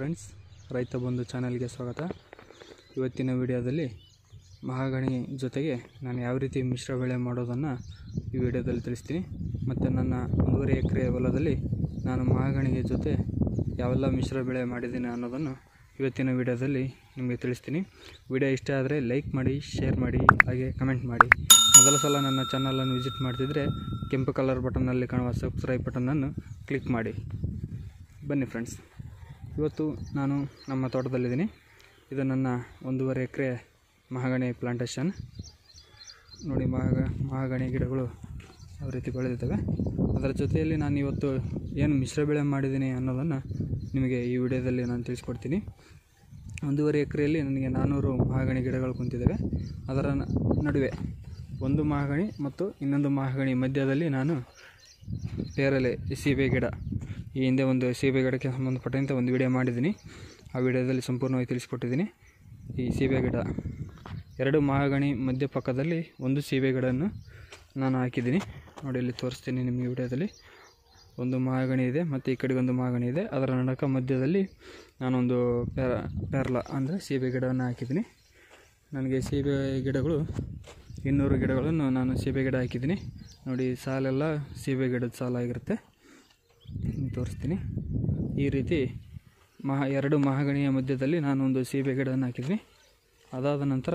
friends ರೈತ ಬಂಧು ಚಾನಲ್ಗೆ ಸ್ವಾಗತ ಇವತ್ತಿನ ವಿಡಿಯೋದಲ್ಲಿ ಮಹಾಗಣಿ ಜೊತೆಗೆ ನಾನು ಯಾವ ರೀತಿ ಮಿಶ್ರ ಬೆಳೆ ಮಾಡೋದನ್ನು ಈ ವಿಡಿಯೋದಲ್ಲಿ ತಿಳಿಸ್ತೀನಿ ಮತ್ತು ನನ್ನ ಒಂದೂವರೆ ಎಕರೆ ಹೊಲದಲ್ಲಿ ನಾನು ಮಹಾಗಣಿಗೆ ಜೊತೆ ಯಾವೆಲ್ಲ ಮಿಶ್ರ ಬೆಳೆ ಮಾಡಿದ್ದೀನಿ ಅನ್ನೋದನ್ನು ಇವತ್ತಿನ ವಿಡಿಯೋದಲ್ಲಿ ನಿಮಗೆ ತಿಳಿಸ್ತೀನಿ ವಿಡಿಯೋ ಇಷ್ಟ ಆದರೆ ಲೈಕ್ ಮಾಡಿ ಶೇರ್ ಮಾಡಿ ಹಾಗೆ ಕಮೆಂಟ್ ಮಾಡಿ ಮೊದಲ ಸಲ ನನ್ನ ಚಾನಲನ್ನು ವಿಸಿಟ್ ಮಾಡ್ತಿದ್ರೆ ಕೆಂಪು ಕಲರ್ ಬಟನ್ನಲ್ಲಿ ಕಾಣುವ ಸಬ್ಸ್ಕ್ರೈಬ್ ಬಟನನ್ನು ಕ್ಲಿಕ್ ಮಾಡಿ ಬನ್ನಿ ಫ್ರೆಂಡ್ಸ್ ಇವತ್ತು ನಾನು ನಮ್ಮ ತೋಟದಲ್ಲಿದ್ದೀನಿ ಇದು ನನ್ನ ಒಂದೂವರೆ ಎಕರೆ ಮಹಾಗಣಿ ಪ್ಲಾಂಟೇಶನ್ ನೋಡಿ ಮಹಾಗ ಮಹಾಗಣಿ ಗಿಡಗಳು ಯಾವ ರೀತಿ ಬೆಳೆದಿದ್ದಾವೆ ಅದರ ಜೊತೆಯಲ್ಲಿ ನಾನು ಇವತ್ತು ಏನು ಮಿಶ್ರ ಬೆಳೆ ಮಾಡಿದ್ದೀನಿ ಅನ್ನೋದನ್ನು ನಿಮಗೆ ಈ ವಿಡಿಯೋದಲ್ಲಿ ನಾನು ತಿಳಿಸ್ಕೊಡ್ತೀನಿ ಒಂದೂವರೆ ಎಕರೆಯಲ್ಲಿ ನನಗೆ ನಾನ್ನೂರು ಮಹಾಗಣಿ ಗಿಡಗಳು ಕುಂತಿದ್ದಾವೆ ಅದರ ನ- ನಡುವೆ ಒಂದು ಮಹಾಗಣಿ ಮತ್ತು ಇನ್ನೊಂದು ಮಹಾಗಣಿ ಮಧ್ಯದಲ್ಲಿ ನಾನು ಪೇರಲೆ ಸೀಬೆ ಗಿಡ ಈ ಹಿಂದೆ ಒಂದು ಸೀಬೆ ಗಿಡಕ್ಕೆ ಸಂಬಂಧಪಟ್ಟಂತೆ ಒಂದು ವಿಡಿಯೋ ಮಾಡಿದ್ದೀನಿ ಆ ವಿಡಿಯೋದಲ್ಲಿ ಸಂಪೂರ್ಣವಾಗಿ ತಿಳಿಸ್ಕೊಟ್ಟಿದ್ದೀನಿ ಈ ಸೀಬೆ ಗಿಡ ಎರಡು ಮಹಾಗಣಿ ಮಧ್ಯ ಪಕ್ಕದಲ್ಲಿ ಒಂದು ಸೀಬೆ ಗಿಡವನ್ನು ನಾನು ಹಾಕಿದ್ದೀನಿ ನೋಡಿ ಇಲ್ಲಿ ತೋರಿಸ್ತೀನಿ ನಿಮಗೆ ವಿಡಿಯೋದಲ್ಲಿ ಒಂದು ಮಹಾಗಣಿ ಇದೆ ಮತ್ತು ಈ ಕಡೆಗೆ ಒಂದು ಮಹಾಗಣಿ ಇದೆ ಅದರ ನಡಕ ಮಧ್ಯದಲ್ಲಿ ನಾನೊಂದು ಪೇರ ಪೇರ್ಲ ಅಂದರೆ ಸೀಬೆ ಗಿಡವನ್ನು ಹಾಕಿದ್ದೀನಿ ನನಗೆ ಸೀಬೆ ಗಿಡಗಳು ಇನ್ನೂರು ಗಿಡಗಳನ್ನು ನಾನು ಸೀಬೆ ಗಿಡ ಹಾಕಿದ್ದೀನಿ ನೋಡಿ ಸಾಲೆಲ್ಲ ಸೀಬೆ ಗಿಡದ ಸಾಲಾಗಿರುತ್ತೆ ನಿಮ್ಗೆ ತೋರಿಸ್ತೀನಿ ಈ ರೀತಿ ಮಹಾ ಎರಡು ಮಹಾಗಣಿಯ ಮಧ್ಯದಲ್ಲಿ ನಾನು ಒಂದು ಸೀಬೆ ಗಿಡವನ್ನು ಹಾಕಿದ್ದೀನಿ ಅದಾದ ನಂತರ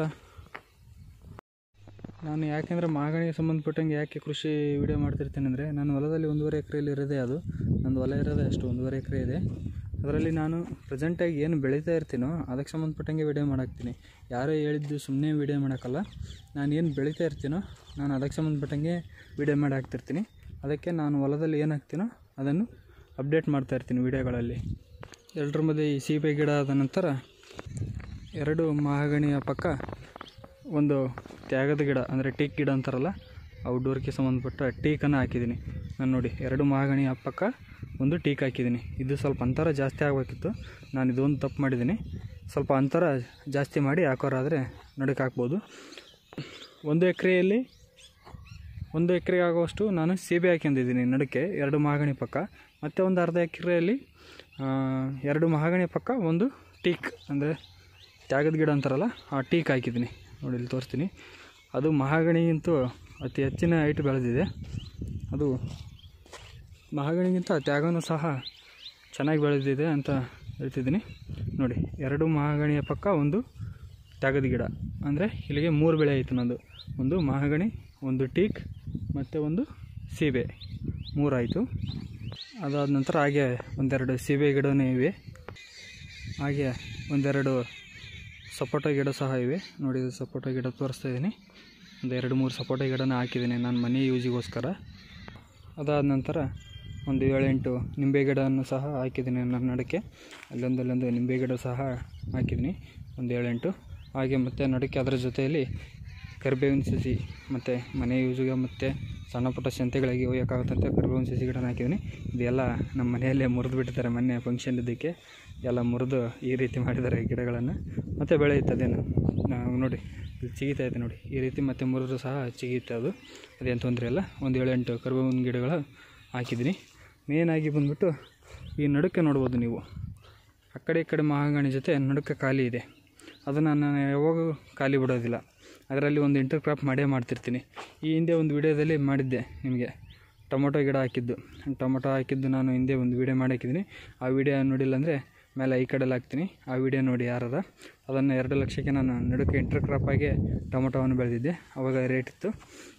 ನಾನು ಯಾಕೆಂದರೆ ಮಹಾಗಣಿಗೆ ಸಂಬಂಧಪಟ್ಟಂಗೆ ಯಾಕೆ ಕೃಷಿ ವಿಡಿಯೋ ಮಾಡ್ತಿರ್ತೀನಿ ಅಂದರೆ ನನ್ನ ಹೊಲದಲ್ಲಿ ಒಂದೂವರೆ ಎಕರೆಯಲ್ಲಿ ಇರೋದೇ ಅದು ನಂದು ಹೊಲ ಇರೋದೇ ಅಷ್ಟು ಒಂದೂವರೆ ಎಕರೆ ಇದೆ ಅದರಲ್ಲಿ ನಾನು ಪ್ರೆಸೆಂಟಾಗಿ ಏನು ಬೆಳೀತಾ ಇರ್ತೀನೋ ಅದಕ್ಕೆ ಸಂಬಂಧಪಟ್ಟಂಗೆ ವಿಡಿಯೋ ಮಾಡಾಕ್ತೀನಿ ಯಾರೋ ಹೇಳಿದ್ದು ಸುಮ್ಮನೆ ವಿಡಿಯೋ ಮಾಡೋಕ್ಕಲ್ಲ ನಾನು ಏನು ಬೆಳೀತಾ ಇರ್ತೀನೋ ನಾನು ಅದಕ್ಕೆ ಸಂಬಂಧಪಟ್ಟಂಗೆ ವಿಡಿಯೋ ಮಾಡಿ ಹಾಕ್ತಿರ್ತೀನಿ ಅದಕ್ಕೆ ನಾನು ಹೊಲದಲ್ಲಿ ಏನು ಹಾಕ್ತೀನೋ ಅದನ್ನು ಅಪ್ಡೇಟ್ ಮಾಡ್ತಾ ಇರ್ತೀನಿ ವಿಡಿಯೋಗಳಲ್ಲಿ ಎಲ್ಲರ ಮಧ್ಯೆ ಈ ಸೀಬೆ ಗಿಡ ಆದ ನಂತರ ಎರಡು ಮಹಾಗಣಿಯ ಪಕ್ಕ ಒಂದು ತ್ಯಾಗದ ಗಿಡ ಅಂದರೆ ಟೀಕ್ ಗಿಡ ಅಂತಾರಲ್ಲ ಔಟ್ಡೋರ್ಗೆ ಸಂಬಂಧಪಟ್ಟ ಟೀಕನ್ನು ಹಾಕಿದ್ದೀನಿ ನಾನು ನೋಡಿ ಎರಡು ಮಹಾಗಣಿಯ ಪಕ್ಕ ಒಂದು ಟೀಕ್ ಹಾಕಿದ್ದೀನಿ ಇದು ಸ್ವಲ್ಪ ಅಂತರ ಜಾಸ್ತಿ ಆಗಬೇಕಿತ್ತು ನಾನು ಇದೊಂದು ತಪ್ಪು ಮಾಡಿದ್ದೀನಿ ಸ್ವಲ್ಪ ಅಂತರ ಜಾಸ್ತಿ ಮಾಡಿ ಹಾಕೋರಾದರೆ ನಡಕ್ಕೆ ಹಾಕ್ಬೋದು ಒಂದು ಎಕರೆಯಲ್ಲಿ ಒಂದು ಎಕರೆ ಆಗುವಷ್ಟು ನಾನು ಸೀಬೆ ಹಾಕೊಂಡಿದ್ದೀನಿ ನಡಕ್ಕೆ ಎರಡು ಮಹಾಗಣಿ ಪಕ್ಕ ಮತ್ತು ಒಂದು ಅರ್ಧ ಎಕರೆಯಲ್ಲಿ ಆ, ಎರಡು ಮಹಾಗಣಿ ಪಕ್ಕ ಒಂದು ಟೀಕ್ ಅಂದರೆ ತ್ಯಾಗದ ಗಿಡ ಅಂತಾರಲ್ಲ ಆ ಟೀಕ್ ಹಾಕಿದ್ದೀನಿ ನೋಡಿ ಇಲ್ಲಿ ತೋರಿಸ್ತೀನಿ ಅದು ಮಹಾಗಣಿಗಿಂತೂ ಅತಿ ಹೆಚ್ಚಿನ ಹೈಟ್ ಬೆಳೆದಿದೆ ಅದು ಮಹಾಗಣಿಗಿಂತ ತ್ಯಾಗನೂ ಸಹ ಚೆನ್ನಾಗಿ ಬೆಳೆದಿದೆ ಅಂತ ಹೇಳ್ತಿದ್ದೀನಿ ನೋಡಿ ಎರಡು ಮಹಾಗಣಿಯ ಪಕ್ಕ ಒಂದು ತ್ಯಾಗದ ಗಿಡ ಅಂದರೆ ಇಲ್ಲಿಗೆ ಮೂರು ಬೆಳೆ ಆಯಿತು ನಂದು ಒಂದು ಮಹಾಗಣಿ ಒಂದು ಟೀಕ್ ಮತ್ತು ಒಂದು ಸೀಬೆ ಮೂರಾಯಿತು ಅದಾದ ನಂತರ ಹಾಗೆ ಒಂದೆರಡು ಸೀಬೆ ಗಿಡನೂ ಇವೆ ಹಾಗೆ ಒಂದೆರಡು ಸಪೋಟ ಗಿಡ ಸಹ ಇವೆ ನೋಡಿ ಇದು ಸಪೋಟ ಗಿಡ ತೋರಿಸ್ತಾ ಇದ್ದೀನಿ ಒಂದು ಎರಡು ಮೂರು ಸಪೋಟ ಗಿಡನ ಹಾಕಿದ್ದೀನಿ ನಾನು ಮನೆ ಯೂಸಿಗೋಸ್ಕರ ಅದಾದ ನಂತರ ಒಂದು ಏಳೆಂಟು ನಿಂಬೆ ಗಿಡವನ್ನು ಸಹ ಹಾಕಿದ್ದೀನಿ ನನ್ನ ನಡಕ್ಕೆ ಅಲ್ಲೊಂದು ಅಲ್ಲೊಂದು ನಿಂಬೆ ಗಿಡ ಸಹ ಹಾಕಿದ್ದೀನಿ ಒಂದು ಏಳೆಂಟು ಹಾಗೆ ಮತ್ತು ನಡಕ್ಕೆ ಅದರ ಜೊತೆಯಲ್ಲಿ ಕರಿಬೇವಿನ ಸಸಿ ಮತ್ತು ಮನೆ ಯೂಸಿಗೆ ಮತ್ತು ಸಣ್ಣ ಪುಟ್ಟ ಸಂತೆಗಳಿಗೆ ಒಯ್ಯೋಕ್ಕಾಗುತ್ತಂತೆ ಕರಿಬೇವಿನ ಸಸಿ ಗಿಡನ ಹಾಕಿದ್ದೀನಿ ಇದೆಲ್ಲ ನಮ್ಮ ಮನೆಯಲ್ಲೇ ಮುರಿದು ಬಿಟ್ಟಿದ್ದಾರೆ ಮೊನ್ನೆ ಫಂಕ್ಷನ್ ಇದ್ದಕ್ಕೆ ಎಲ್ಲ ಮುರಿದು ಈ ರೀತಿ ಮಾಡಿದ್ದಾರೆ ಈ ಗಿಡಗಳನ್ನು ಮತ್ತು ಬೆಳೆಯುತ್ತದೇನು ನಾವು ನೋಡಿ ಇಲ್ಲಿ ಚಿಗಿತಾ ಇದೆ ನೋಡಿ ಈ ರೀತಿ ಮತ್ತೆ ಮುರಿದ್ರು ಸಹ ಚಿಗಿಯುತ್ತೆ ಅದು ಅದೇನು ತೊಂದರೆ ಇಲ್ಲ ಒಂದು ಏಳೆಂಟು ಕರಿಬೇವಿನ ಗಿಡಗಳು ಹಾಕಿದ್ದೀನಿ ಮೇನಾಗಿ ಬಂದ್ಬಿಟ್ಟು ಈ ನಡುಕ್ಕೆ ನೋಡ್ಬೋದು ನೀವು ಆ ಕಡೆ ಈ ಕಡೆ ಮಹಾಗಣಿ ಜೊತೆ ನಡುಕ್ಕೆ ಖಾಲಿ ಇದೆ ಅದನ್ನು ನಾನು ಯಾವಾಗೂ ಖಾಲಿ ಬಿಡೋದಿಲ್ಲ ಅದರಲ್ಲಿ ಒಂದು ಇಂಟರ್ ಕ್ರಾಪ್ ಮಾಡೇ ಮಾಡ್ತಿರ್ತೀನಿ ಈ ಹಿಂದೆ ಒಂದು ವಿಡಿಯೋದಲ್ಲಿ ಮಾಡಿದ್ದೆ ನಿಮಗೆ ಟೊಮೊಟೊ ಗಿಡ ಹಾಕಿದ್ದು ಟೊಮೊಟೊ ಹಾಕಿದ್ದು ನಾನು ಹಿಂದೆ ಒಂದು ವಿಡಿಯೋ ಮಾಡಿ ಹಾಕಿದ್ದೀನಿ ಆ ವಿಡಿಯೋ ನೋಡಿಲ್ಲ ಅಂದರೆ ಮೇಲೆ ಈ ಕಡೆಲ್ಲ ಹಾಕ್ತೀನಿ ಆ ವಿಡಿಯೋ ನೋಡಿ ಯಾರದ ಅದನ್ನು ಎರಡು ಲಕ್ಷಕ್ಕೆ ನಾನು ನಡುಕ್ಕೆ ಇಂಟರ್ ಕ್ರಾಪ್ ಆಗಿ ಟೊಮೊಟೊವನ್ನು ಬೆಳೆದಿದ್ದೆ ಅವಾಗ ರೇಟ್ ಇತ್ತು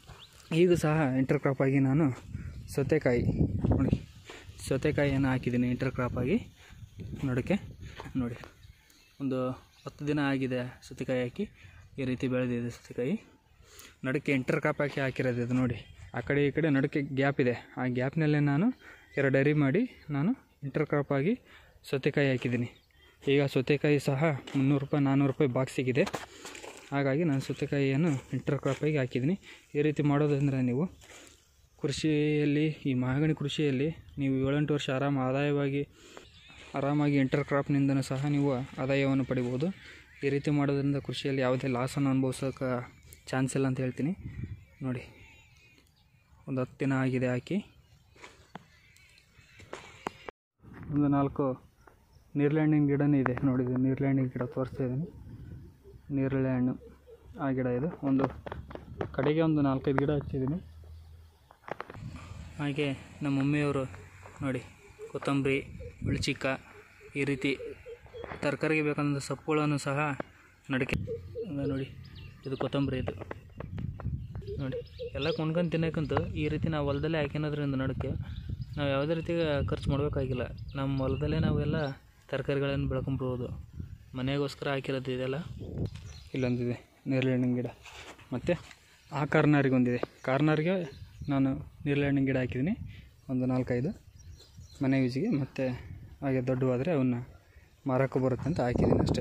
ಈಗ ಸಹ ಇಂಟರ್ ಕ್ರಾಪ್ ಆಗಿ ನಾನು ಸೌತೆಕಾಯಿ ನೋಡಿ ಸೌತೆಕಾಯಿಯನ್ನು ಹಾಕಿದ್ದೀನಿ ಇಂಟರ್ ಕ್ರಾಪ್ ಆಗಿ ನೋಡೋಕ್ಕೆ ನೋಡಿ ಒಂದು ಹತ್ತು ದಿನ ಆಗಿದೆ ಸೌತೆಕಾಯಿ ಹಾಕಿ ಈ ರೀತಿ ಬೆಳೆದಿದೆ ಸೌತೆಕಾಯಿ ನಡುಕ್ಕೆ ಇಂಟರ್ ಕ್ರಾಪ್ ಹಾಕಿ ಹಾಕಿರೋದು ಇದು ನೋಡಿ ಆ ಕಡೆ ಈ ಕಡೆ ನಡುಕ್ಕೆ ಗ್ಯಾಪ್ ಇದೆ ಆ ಗ್ಯಾಪ್ನಲ್ಲೇ ನಾನು ಎರಡು ಅರಿ ಮಾಡಿ ನಾನು ಇಂಟರ್ ಕ್ರಾಪ್ ಆಗಿ ಸೌತೆಕಾಯಿ ಹಾಕಿದ್ದೀನಿ ಈಗ ಸೌತೆಕಾಯಿ ಸಹ ಮುನ್ನೂರು ರೂಪಾಯಿ ನಾನ್ನೂರು ರೂಪಾಯಿ ಬಾಕ್ಸಿಗಿದೆ ಹಾಗಾಗಿ ನಾನು ಸೌತೆಕಾಯಿಯನ್ನು ಇಂಟರ್ ಕ್ರಾಪಾಗಿ ಹಾಕಿದ್ದೀನಿ ಈ ರೀತಿ ಮಾಡೋದಂದರೆ ನೀವು ಕೃಷಿಯಲ್ಲಿ ಈ ಮಹಾಗಣಿ ಕೃಷಿಯಲ್ಲಿ ನೀವು ಏಳೆಂಟು ವರ್ಷ ಆರಾಮ ಆದಾಯವಾಗಿ ಆರಾಮಾಗಿ ಇಂಟರ್ ಕ್ರಾಪ್ನಿಂದನೂ ಸಹ ನೀವು ಆದಾಯವನ್ನು ಪಡಿಬೋದು ಈ ರೀತಿ ಮಾಡೋದ್ರಿಂದ ಕೃಷಿಯಲ್ಲಿ ಯಾವುದೇ ಲಾಸನ್ನು ಅನುಭವಿಸೋಕೆ ಚಾನ್ಸ್ ಇಲ್ಲ ಅಂತ ಹೇಳ್ತೀನಿ ನೋಡಿ ಒಂದು ಹತ್ತು ದಿನ ಆಗಿದೆ ಹಾಕಿ ಒಂದು ನಾಲ್ಕು ನೇರಳೆ ಹಣ್ಣಿನ ಗಿಡನೇ ಇದೆ ನೋಡಿ ಇದು ನೇರಳೆ ಹಣ್ಣಿನ ಗಿಡ ತೋರಿಸ್ತಾ ಇದ್ದೀನಿ ನೇರಳೆ ಹಣ್ಣು ಆ ಗಿಡ ಇದು ಒಂದು ಕಡೆಗೆ ಒಂದು ನಾಲ್ಕೈದು ಗಿಡ ಹಚ್ಚಿದ್ದೀನಿ ಹಾಗೆ ನಮ್ಮ ಮಮ್ಮಿಯವರು ನೋಡಿ ಕೊತ್ತಂಬರಿ ಉಳ್ಚಿಕ್ಕ ಈ ರೀತಿ ತರಕಾರಿಗೆ ಬೇಕಾದಂಥ ಸೊಪ್ಪುಗಳನ್ನು ಸಹ ನಡಕೆ ಇವಾಗ ನೋಡಿ ಇದು ಕೊತ್ತಂಬರಿ ಇದು ನೋಡಿ ಎಲ್ಲ ಕೊಂಡ್ಕೊಂಡು ತಿನ್ನೋಕ್ಕಂತೂ ಈ ರೀತಿ ನಾವು ಹೊಲದಲ್ಲೇ ಹಾಕಿನೋದ್ರಿಂದ ನಡಕ್ಕೆ ನಾವು ಯಾವುದೇ ರೀತಿ ಖರ್ಚು ಮಾಡಬೇಕಾಗಿಲ್ಲ ನಮ್ಮ ಹೊಲದಲ್ಲೇ ನಾವೆಲ್ಲ ತರಕಾರಿಗಳನ್ನು ಬೆಳ್ಕೊಂಬಿಡ್ಬೋದು ಮನೆಗೋಸ್ಕರ ಹಾಕಿರೋದು ಇದೆಲ್ಲ ಇಲ್ಲೊಂದಿದೆ ನೇರಳೆ ಹಣ್ಣಿನ ಗಿಡ ಮತ್ತು ಆ ಕಾರ್ನಾರಿಗೆ ಒಂದಿದೆ ಕಾರ್ನಾರಿಗೆ ನಾನು ನೇರಳೆ ಹಣ್ಣಿನ ಗಿಡ ಹಾಕಿದ್ದೀನಿ ಒಂದು ನಾಲ್ಕೈದು ಮನೆ ಯೂಸಿಗೆ ಮತ್ತು ಹಾಗೆ ದೊಡ್ಡವಾದರೆ ಅವನ್ನ ಮಾರೋಕ್ಕೂ ಬರುತ್ತೆ ಅಂತ ಹಾಕಿದ್ದೀನಿ ಅಷ್ಟೇ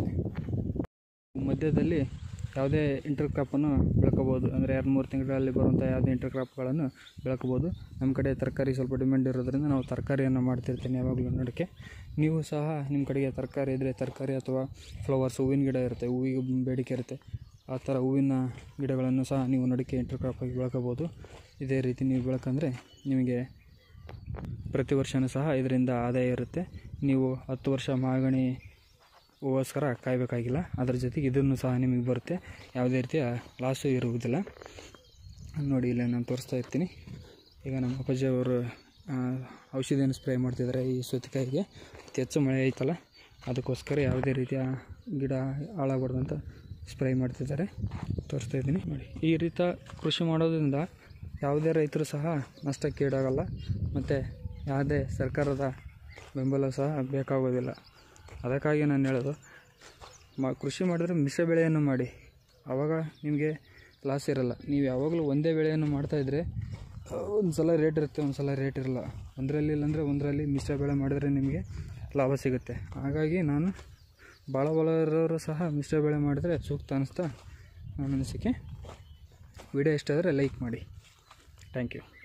ಮಧ್ಯದಲ್ಲಿ ಯಾವುದೇ ಇಂಟರ್ ಕ್ರಾಪನ್ನು ಬೆಳ್ಕೋಬೋದು ಅಂದರೆ ಎರಡು ಮೂರು ತಿಂಗಳಲ್ಲಿ ಬರುವಂಥ ಯಾವುದೇ ಇಂಟರ್ ಕ್ರಾಪ್ಗಳನ್ನು ಬೆಳ್ಕೋಬೋದು ನಮ್ಮ ಕಡೆ ತರಕಾರಿ ಸ್ವಲ್ಪ ಡಿಮ್ಯಾಂಡ್ ಇರೋದ್ರಿಂದ ನಾವು ತರಕಾರಿಯನ್ನು ಮಾಡ್ತಿರ್ತೀನಿ ಯಾವಾಗಲೂ ನೋಡೋಕ್ಕೆ ನೀವು ಸಹ ನಿಮ್ಮ ಕಡೆಗೆ ತರಕಾರಿ ಇದ್ದರೆ ತರಕಾರಿ ಅಥವಾ ಫ್ಲವರ್ಸ್ ಹೂವಿನ ಗಿಡ ಇರುತ್ತೆ ಹೂವಿಗೆ ಬೇಡಿಕೆ ಇರುತ್ತೆ ಆ ಥರ ಹೂವಿನ ಗಿಡಗಳನ್ನು ಸಹ ನೀವು ನಡಿಕೆ ಇಂಟರ್ ಕ್ರಾಪಾಗಿ ಬೆಳ್ಕೋಬೋದು ಇದೇ ರೀತಿ ನೀವು ಬೆಳ್ಕೊಂಡ್ರೆ ನಿಮಗೆ ಪ್ರತಿ ವರ್ಷವೂ ಸಹ ಇದರಿಂದ ಆದಾಯ ಇರುತ್ತೆ ನೀವು ಹತ್ತು ವರ್ಷ ಮಾಗಣಿ ಹೂವೋಸ್ಕರ ಕಾಯಬೇಕಾಗಿಲ್ಲ ಅದ್ರ ಜೊತೆಗೆ ಇದನ್ನು ಸಹ ನಿಮಗೆ ಬರುತ್ತೆ ಯಾವುದೇ ರೀತಿಯ ಲಾಸು ಇರುವುದಿಲ್ಲ ನೋಡಿ ಇಲ್ಲಿ ನಾನು ತೋರಿಸ್ತಾ ಇರ್ತೀನಿ ಈಗ ನಮ್ಮ ಅಪ್ಪಾಜಿ ಅವರು ಆ, ಔಷಧಿಯನ್ನು ಸ್ಪ್ರೇ ಮಾಡ್ತಿದ್ದಾರೆ ಈ ಸೌತೆಕಾಯಿಗೆ ಅತಿ ಹೆಚ್ಚು ಮಳೆ ಐತಲ್ಲ ಅದಕ್ಕೋಸ್ಕರ ಯಾವುದೇ ರೀತಿಯ ಗಿಡ ಹಾಳಾಗಬಾರ್ದು ಅಂತ ಸ್ಪ್ರೇ ಮಾಡ್ತಿದ್ದಾರೆ ತೋರಿಸ್ತಾ ಇದ್ದೀನಿ ನೋಡಿ ಈ ರೀತಿ ಕೃಷಿ ಮಾಡೋದ್ರಿಂದ ಯಾವುದೇ ರೈತರು ಸಹ ನಷ್ಟಕ್ಕೀಡಾಗಲ್ಲ ಮತ್ತು ಯಾವುದೇ ಸರ್ಕಾರದ ಬೆಂಬಲ ಸಹ ಬೇಕಾಗೋದಿಲ್ಲ ಅದಕ್ಕಾಗಿ ನಾನು ಹೇಳೋದು ಮ ಕೃಷಿ ಮಾಡಿದ್ರೆ ಮಿಶ್ರ ಬೆಳೆಯನ್ನು ಮಾಡಿ ಆವಾಗ ನಿಮಗೆ ಲಾಸ್ ಇರಲ್ಲ ನೀವು ಯಾವಾಗಲೂ ಒಂದೇ ಬೆಳೆಯನ್ನು ಮಾಡ್ತಾಯಿದ್ರೆ ಒಂದು ಸಲ ರೇಟ್ ಇರುತ್ತೆ ಒಂದು ಸಲ ರೇಟ್ ಇರಲ್ಲ ಒಂದರಲ್ಲಿ ಇಲ್ಲಾಂದರೆ ಒಂದರಲ್ಲಿ ಮಿಶ್ರ ಬೆಳೆ ಮಾಡಿದ್ರೆ ನಿಮಗೆ ಲಾಭ ಸಿಗುತ್ತೆ ಹಾಗಾಗಿ ನಾನು ಭಾಳ ಭಾಳ ಇರೋರು ಸಹ ಮಿಶ್ರ ಬೆಳೆ ಮಾಡಿದ್ರೆ ಸೂಕ್ತ ಅನ್ನಿಸ್ತಾ ನನ್ನ ಅನಿಸಿಕೆ ವಿಡಿಯೋ ಇಷ್ಟ ಆದರೆ ಲೈಕ್ ಮಾಡಿ ಥ್ಯಾಂಕ್ ಯು